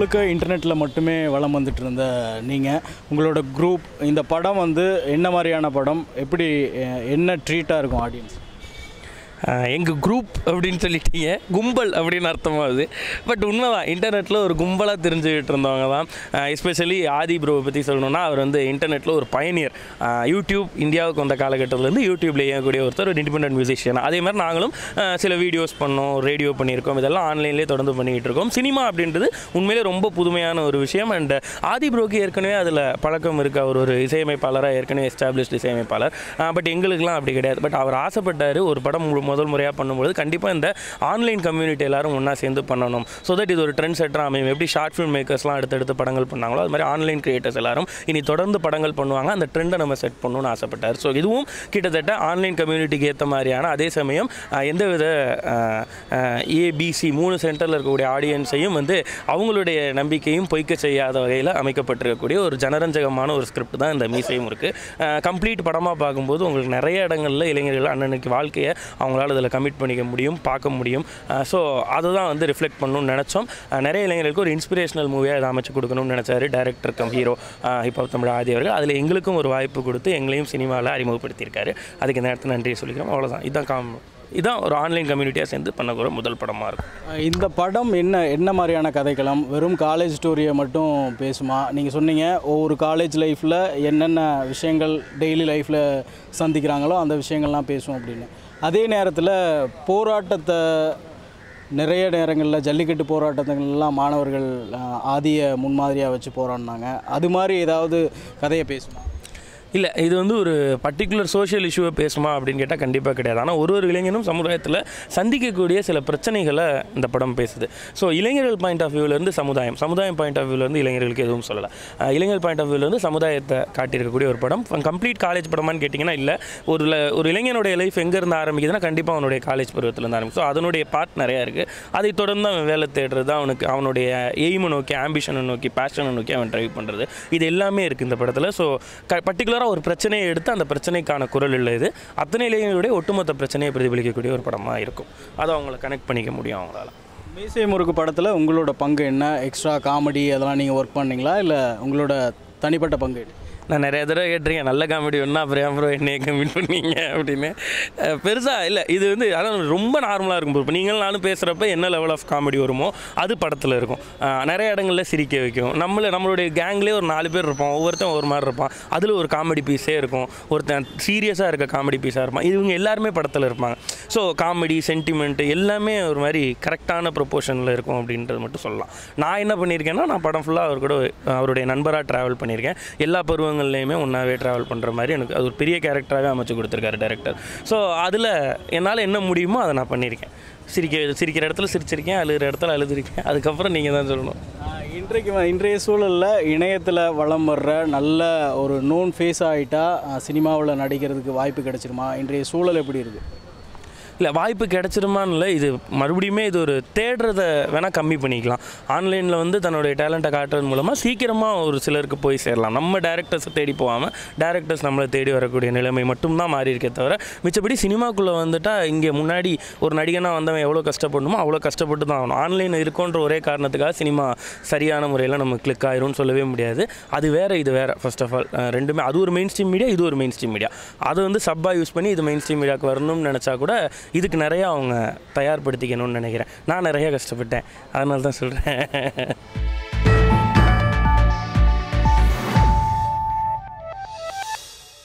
முழுக்க இன்டர்நெட்டில் மட்டுமே வளம் வந்துட்டு இருந்த நீங்கள் உங்களோட குரூப் இந்த படம் வந்து என்ன மாதிரியான படம் எப்படி அஹ், என்ன ட்ரீட்டாக இருக்கும் ஆடியன்ஸ் எங்கள் குரூப் அப்படின்னு சொல்லிட்டீங்க கும்பல் அப்படின்னு அர்த்தமாகுது பட் உண்மைதான் இன்டர்நெட்டில் ஒரு கும்பலாக தெரிஞ்சுக்கிட்டு இருந்தவங்க தான் எஸ்பெஷலி ஆதி ப்ரோவை பற்றி சொல்லணும்னா அவர் வந்து இன்டர்நெட்டில் ஒரு பயனியர் யூடியூப் இந்தியாவுக்கு வந்த காலகட்டத்திலேருந்து யூடியூப்ல இயங்கக்கூடிய ஒருத்தர் ஒரு இண்டிபெண்டன்ட் மியூசிஷியன் அதே மாதிரி நாங்களும் அஹ், சில வீடியோஸ் பண்ணோம் ரேடியோ பண்ணியிருக்கோம் இதெல்லாம் ஆன்லைன்லேயே தொடர்ந்து பண்ணிக்கிட்டு இருக்கோம் சினிமா அப்படின்றது உண்மையிலே ரொம்ப புதுமையான ஒரு விஷயம் அண்ட் ஆதி ப்ரோக்கு ஏற்கனவே அதில் பழக்கம் இருக்குது அவர் ஒரு இசையமைப்பாளராக ஏற்கனவே எஸ்டாப்ளிஷ்ட் இசையமைப்பாளர் பட் எங்களுக்குலாம் அப்படி கிடையாது பட் அவர் ஆசைப்பட்டார் ஒரு படம் மு- முதல் முறையாக பண்ணும்பொழுது கண்டிப்பாக இந்த ஆன்லைன் கம்யூனிட்டி எல்லாரும் ஒன்றா சேர்ந்து பண்ணணும் ஸோ தட் இது ஒரு ட்ரெண்ட் செட்டராக அமையும் எப்படி ஷார்ட் ஃபிலிம் மேக்கர்ஸ்லாம் அடுத்தடுத்து படங்கள் பண்ணாங்களோ அது மாதிரி ஆன்லைன் கிரியேட்டர்ஸ் எல்லாரும் இனி தொடர்ந்து படங்கள் பண்ணுவாங்க அந்த ட்ரெண்டை நம்ம செட் பண்ணணும்னு ஆசைப்பட்டார் ஸோ இதுவும் கிட்டத்தட்ட ஆன்லைன் கம்யூனிட்டிக்கு ஏற்ற மாதிரியான அதே சமயம் அஹ், எந்தவித ஏபிசி மூணு சென்டரில் இருக்கக்கூடிய ஆடியன்ஸையும் வந்து அவங்களுடைய நம்பிக்கையும் பொய்க்க செய்யாத வகையில் அமைக்கப்பட்டிருக்கக்கூடிய ஒரு ஜனரஞ்சகமான ஒரு ஸ்கிரிப்ட் தான் இந்த மீசையும் இருக்குது கம்ப்ளீட் படமாக பார்க்கும்போது உங்களுக்கு நிறைய இடங்களில் இளைஞர்கள் அன்னன்னைக்கு வாழ்க்கையை அவங்களால அதில் கமிட் பண்ணிக்க முடியும் பார்க்க முடியும் ஸோ அதை தான் வந்து ரிஃப்ளெக்ட் பண்ணணும்னு நினச்சோம் அஹ் நிறைய இளைஞர்களுக்கு ஒரு இன்ஸ்பிரேஷனல் மூவியாக இதை அமைச்சு கொடுக்கணும்னு நினச்சாரு டேரக்டர் கம் ஹீரோ இப்போ தமிழ் ஆதி அவர்கள் அதில் எங்களுக்கும் ஒரு வாய்ப்பு கொடுத்து எங்களையும் சினிமாவில் அறிமுகப்படுத்தியிருக்காரு அதுக்கு இந்த நேரத்தில் நன்றியை சொல்லிக்கிறோம் அவ்வளோதான் இதுதான் காம் இதான் ஒரு ஆன்லைன் கம்யூனிட்டியாக சேர்ந்து பண்ணக்கூடிய முதல் படமாக இருக்கும் அஹ், இந்த படம் என்ன என்ன மாதிரியான கதைக்களம் வெறும் காலேஜ் ஸ்டோரியை மட்டும் பேசுமா நீங்கள் சொன்னீங்க ஒவ்வொரு காலேஜ் லைஃப்பில் என்னென்ன விஷயங்கள் டெய்லி லைஃப்பில் சந்திக்கிறாங்களோ அந்த விஷயங்கள்லாம் பேசும் அப்படின்னு அதே நேரத்தில் போராட்டத்தை நிறைய நேரங்களில் ஜல்லிக்கட்டு போராட்டங்கள்லாம் மாணவர்கள் அஹ், ஆதியை முன்மாதிரியாக வச்சு போராடினாங்க அது மாதிரி ஏதாவது கதையை பேசுமா இல்லை இது வந்து ஒரு பர்டிகுலர் சோஷியல் இஷ்யூவை பேசுமா அப்படின்னு கேட்டால் கண்டிப்பாக கிடையாது ஆனால் ஒரு ஒரு இளைஞனும் சமுதாயத்தில் சந்திக்கக்கூடிய சில பிரச்சனைகளை இந்த படம் பேசுது ஸோ இளைஞர்கள் பாயிண்ட் ஆஃப் வியூலேருந்து சமுதாயம் சமுதாயம் பாயிண்ட் ஆஃப் வியூலேருந்து இளைஞர்களுக்கு எதுவும் சொல்லலை அஹ் இளைஞர் பாயிண்ட் ஆஃப் வியூலேருந்து சமுதாயத்தை காட்டியிருக்கக்கூடிய ஒரு படம் கம்ப்ளீட் காலேஜ் படமான்னு கேட்டிங்கன்னா இல்லை ஒரு ல- ஒரு இளைஞனுடைய லைஃப் எங்கேருந்து ஆரம்பிக்குதுன்னா கண்டிப்பாக அவனுடைய காலேஜ் பருவத்திலேருந்து ஆரம்பிக்கும் ஸோ அதனுடைய பார்ட் நிறையா இருக்குது அதை தொடர்ந்து அவன் வேலை தேடுறது அவனுக்கு அவனுடைய எய்மை நோக்கி ஆம்பிஷனை நோக்கி பேஷனை நோக்கி அவன் ட்ரைவ் பண்ணுறது இது எல்லாமே இருக்குது இந்த படத்தில் ஸோ க பர்டிகுலராக ஒரு பிரச்சனையை எடுத்து அந்த பிரச்சனைக்கான குரல் இல்லை இது அத்தனை இளைஞர்களுடைய ஒட்டுமொத்த பிரச்சனையை பிரதிபலிக்கக்கூடிய ஒரு படமாக இருக்கும் அதை அவங்கள கனெக்ட் பண்ணிக்க முடியும் அவங்களால மீசை முறுக்கு படத்தில் உங்களோட பங்கு என்ன எக்ஸ்ட்ரா காமெடி அதெல்லாம் நீங்கள் ஒர்க் பண்ணீங்களா இல்லை உங்களோட தனிப்பட்ட பங்கு என்ன? நான் நிறைய தடவை கேட்டிருக்கேன் நல்ல காமெடி ஒன்றா அப்புறம் ஏன் அப்புறம் என்னைய கம்மிட் பண்ணீங்க அப்படின்னு பெருசாக இல்லை இது வந்து அதான் ரொம்ப நார்மலாக இருக்கும் இப்போ நீங்களும் நானும் பேசுகிறப்ப என்ன லெவல் ஆஃப் காமெடி வருமோ அது படத்தில் இருக்கும் அஹ் நிறைய இடங்களில் சிரிக்க வைக்கும் நம்மள நம்மளுடைய கேங்லேயே ஒரு நாலு பேர் இருப்போம் ஒவ்வொருத்தன் ஒரு மாதிரி இருப்பான் அதில் ஒரு காமெடி பீஸே இருக்கும் ஒருத்தன் சீரியஸாக இருக்க காமெடி பீஸாக இருப்பான் இவங்க எல்லாருமே படத்தில் இருப்பாங்க ஸோ காமெடி சென்டிமெண்ட் எல்லாமே ஒரு மாதிரி கரெக்டான ப்ரொப்போர்ஷனில் இருக்கும் அப்படின்றது மட்டும் சொல்லலாம் நான் என்ன பண்ணியிருக்கேன்னா நான் படம் ஃபுல்லாக அவர் கூட அவருடைய நண்பராக ட்ராவல் பண்ணியிருக்கேன் எல்லா பருவங்கள்லையுமே ஒன்றாவே ட்ராவல் பண்ணுற மாதிரி எனக்கு அது ஒரு பெரிய கேரக்டராகவே அமைச்சு கொடுத்துருக்காரு டேரக்டர் ஸோ அதில் என்னால் என்ன முடியுமோ அதை நான் பண்ணியிருக்கேன் சிரிக்க சிரிக்கிற இடத்துல சிரிச்சிருக்கேன் அழுகிற இடத்துல அழுதுருக்கேன் அதுக்கப்புறம் நீங்கள் தான் சொல்லணும் ஆஹ் இன்றைக்கு வ- இன்றைய சூழலில் இணையத்தில் வளம் வர்ற நல்ல ஒரு நோன் ஃபேஸ் ஆகிட்டா சினிமாவில் நடிக்கிறதுக்கு வாய்ப்பு கிடைச்சிருமா இன்றைய சூழல் எப்படி இருக்குது இல்லை வாய்ப்பு கிடைச்சிருமான்னு இல்லை இது மறுபடியுமே இது ஒரு தேடுறத வேணால் கம்மி பண்ணிக்கலாம் ஆன்லைனில் வந்து தன்னுடைய டேலண்ட்டை காட்டுறது மூலமாக சீக்கிரமாக ஒரு சிலருக்கு போய் சேரலாம் நம்ம டேரக்டர்ஸை தேடி போகாமல் டேரக்டர்ஸ் நம்மளை தேடி வரக்கூடிய நிலைமை மட்டும்தான் மாறி இருக்கே தவிர மிச்சப்படி சினிமாக்குள்ளே வந்துட்டால் இங்கே முன்னாடி ஒரு நடிகனாக வந்தவன் எவ்வளோ கஷ்டப்படணுமோ அவ்வளோ கஷ்டப்பட்டு தான் ஆகணும் ஆன்லைன் இருக்கோன்ற ஒரே காரணத்துக்காக சினிமா சரியான முறையில் நம்ம கிளிக் ஆயிரும்னு சொல்லவே முடியாது அது வேறு இது வேறு ஃபர்ஸ்ட் ஆஃப் ஆல் ரெண்டுமே அது ஒரு மெயின் ஸ்ட்ரீம் மீடியா இது ஒரு மெயின் ஸ்ட்ரீம் மீடியா அதை வந்து சப்பாக யூஸ் பண்ணி இது மெயின் ஸ்ட்ரீம் மீடியாவுக்கு வரணும்னு நினச்சா கூட இதுக்கு நிறையா அவங்க தயார்படுத்திக்கணும்னு நினைக்கிறேன் நான் நிறைய கஷ்டப்பட்டேன் அதனால தான் சொல்கிறேன்